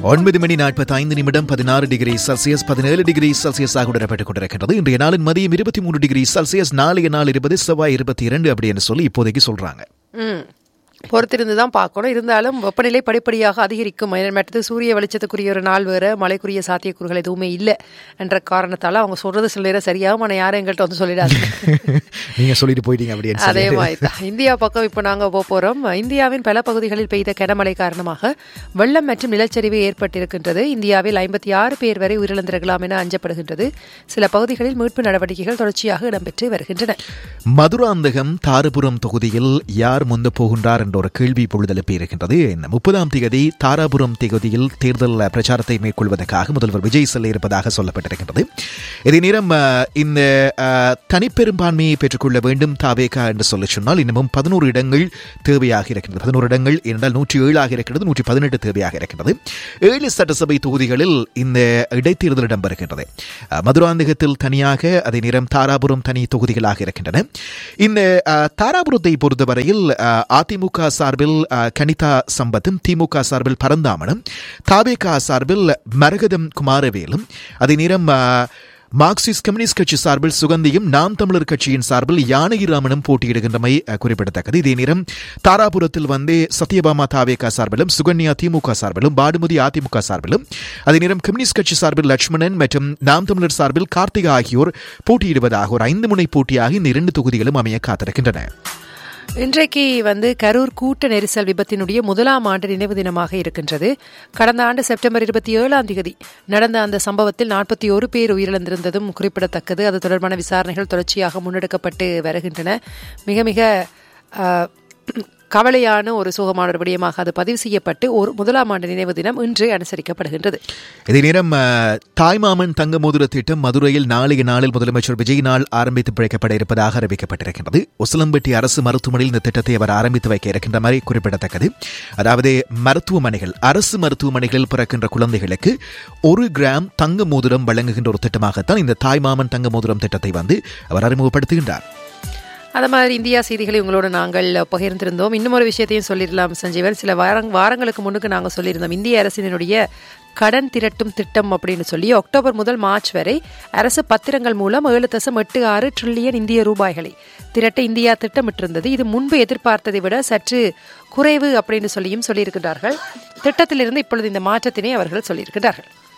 ஒன்பது மணி நாற்பத்தி ஐந்து நிமிடம் பதினாறு டிகிரி செல்சியஸ் பதினேழு டிகிரி செல்சியஸாக உடனப்பட்டுக் கொண்டிருக்கின்றது இன்றைய நாளின் மதியம் இருபத்தி மூணு டிகிரி செல்சியஸ் நாளைய நாள் இருபது செவ்வாய் இருபத்தி இரண்டு அப்படி என்று சொல்லி இப்போதைக்கு சொல்றாங்க ம் பொறுத்திருந்து தான் பார்க்கணும் இருந்தாலும் வெப்பநிலை படிப்படியாக அதிகரிக்கும் மற்றது சூரிய வெளிச்சத்துக்குரிய ஒரு நாள் வேறு மழைக்குரிய சாத்தியக்கூறுகள் எதுவுமே இல்லை என்ற காரணத்தால் அவங்க சொல்றது சில நேரம் சரியாகும் ஆனால் யாரும் எங்கள்கிட்ட வந்து சொல்லிடாது நீங்க சொல்லிட்டு போயிட்டீங்க அப்படின்னு அதே சொல்லி மாதிரி தான் இந்தியா பக்கம் இப்போ நாங்கள் போக போகிறோம் இந்தியாவின் பல பகுதிகளில் பெய்த கனமழை காரணமாக வெள்ளம் மற்றும் நிலச்சரிவு ஏற்பட்டிருக்கின்றது இந்தியாவில் ஐம்பத்தி ஆறு பேர் வரை உயிரிழந்திருக்கலாம் என அஞ்சப்படுகின்றது சில பகுதிகளில் மீட்பு நடவடிக்கைகள் தொடர்ச்சியாக இடம்பெற்று வருகின்றன மதுராந்தகம் தாரபுரம் தொகுதியில் யார் முந்த போகின்றார் என்ற ஒரு கேள்வி இப்பொழுது எழுப்பியிருக்கின்றது இந்த முப்பதாம் தேதி தாராபுரம் தொகுதியில் தேர்தல் பிரச்சாரத்தை மேற்கொள்வதற்காக முதல்வர் விஜய் செல்ல இருப்பதாக சொல்லப்பட்டிருக்கின்றது இதே நேரம் அஹ், இந்த அஹ், தனிப்பெரும்பான்மையை பெற்றுக்கொள்ள வேண்டும் தாவேகா என்று சொல்லி சொன்னால் இன்னமும் பதினோரு இடங்கள் தேவையாக இருக்கின்றது பதினோரு இடங்கள் என்றால் நூற்றி ஏழாக இருக்கிறது நூற்றி பதினெட்டு தேவையாக இருக்கின்றது ஏழு சட்டசபை தொகுதிகளில் இந்த இடைத்தேர்தல் இடம்பெறுகின்றது அஹ், மதுராந்தகத்தில் தனியாக அதே நேரம் தாராபுரம் தனி தொகுதிகளாக இருக்கின்றன இந்த அஹ், தாராபுரத்தை பொறுத்தவரையில் அஹ், அதிமுக சார்பில் அஹ், கனிதா சம்பத்தும் திமுக சார்பில் பரந்தாமனும் தாவேகா சார்பில் மரகதம் குமாரவேலும் அதே நேரம் அஹ், மார்க்சிஸ்ட் கம்யூனிஸ்ட் கட்சி சார்பில் சுகந்தியும் நாம் தமிழர் கட்சியின் சார்பில் யானகிராமனும் போட்டியிடுகின்றமை அஹ், குறிப்பிடத்தக்கது இதே நேரம் தாராபுரத்தில் வந்து சத்யபாமா தாவேகா சார்பிலும் சுகன்யா திமுக சார்பிலும் பாடுமதி அதிமுக சார்பிலும் அதே நேரம் கம்யூனிஸ்ட் கட்சி சார்பில் லட்சுமணன் மற்றும் நாம் தமிழர் சார்பில் கார்த்திகா ஆகியோர் போட்டியிடுவதாக ஒரு ஐந்து முனை போட்டியாக இந்த இரண்டு தொகுதிகளும் அமைய காத்திருக்கின்றன இன்றைக்கு வந்து கரூர் கூட்ட நெரிசல் விபத்தினுடைய முதலாம் ஆண்டு நினைவு தினமாக இருக்கின்றது கடந்த ஆண்டு செப்டம்பர் இருபத்தி ஏழாம் தேதி நடந்த அந்த சம்பவத்தில் நாற்பத்தி ஒரு பேர் உயிரிழந்திருந்ததும் குறிப்பிடத்தக்கது அது தொடர்பான விசாரணைகள் தொடர்ச்சியாக முன்னெடுக்கப்பட்டு வருகின்றன மிக மிக ஆஹ், கவலையான ஒரு சோகமான ஒரு விடயமாக அது பதிவு செய்யப்பட்டு ஒரு முதலாம் ஆண்டு நினைவு தினம் இன்று அனுசரிக்கப்படுகின்றது இதே நேரம் அஹ், தாய்மாமன் தங்க மோதிர திட்டம் மதுரையில் நாளைய நாளில் முதலமைச்சர் விஜய் நாள் ஆரம்பித்து பிழைக்கப்பட இருப்பதாக அறிவிக்கப்பட்டிருக்கின்றது உசிலம்பட்டி அரசு மருத்துவமனையில் இந்த திட்டத்தை அவர் ஆரம்பித்து வைக்க இருக்கின்ற மாதிரி குறிப்பிடத்தக்கது அதாவது மருத்துவமனைகள் அரசு மருத்துவமனைகளில் பிறக்கின்ற குழந்தைகளுக்கு ஒரு கிராம் தங்க மோதிரம் வழங்குகின்ற ஒரு திட்டமாகத்தான் இந்த தாய்மாமன் தங்க மோதிரம் திட்டத்தை வந்து அவர் அறிமுகப்படுத்துகின்றார் அந்த மாதிரி இந்தியா செய்திகளை உங்களோட நாங்கள் பகிர்ந்திருந்தோம் இன்னும் ஒரு விஷயத்தையும் சொல்லிடலாம் சஞ்சீவன் சில வாரங் வாரங்களுக்கு முன்னுக்கு நாங்கள் சொல்லியிருந்தோம் இந்திய அரசினுடைய கடன் திரட்டும் திட்டம் அப்படின்னு சொல்லி அக்டோபர் முதல் மார்ச் வரை அரசு பத்திரங்கள் மூலம் ஏழு தசம் எட்டு ஆறு ட்ரில்லியன் இந்திய ரூபாய்களை திரட்ட இந்தியா திட்டமிட்டிருந்தது இது முன்பு எதிர்பார்த்ததை விட சற்று குறைவு அப்படின்னு சொல்லியும் சொல்லியிருக்கிறார்கள் திட்டத்திலிருந்து இப்பொழுது இந்த மாற்றத்தினை அவர்கள் சொல்லியிருக்கிறார்கள்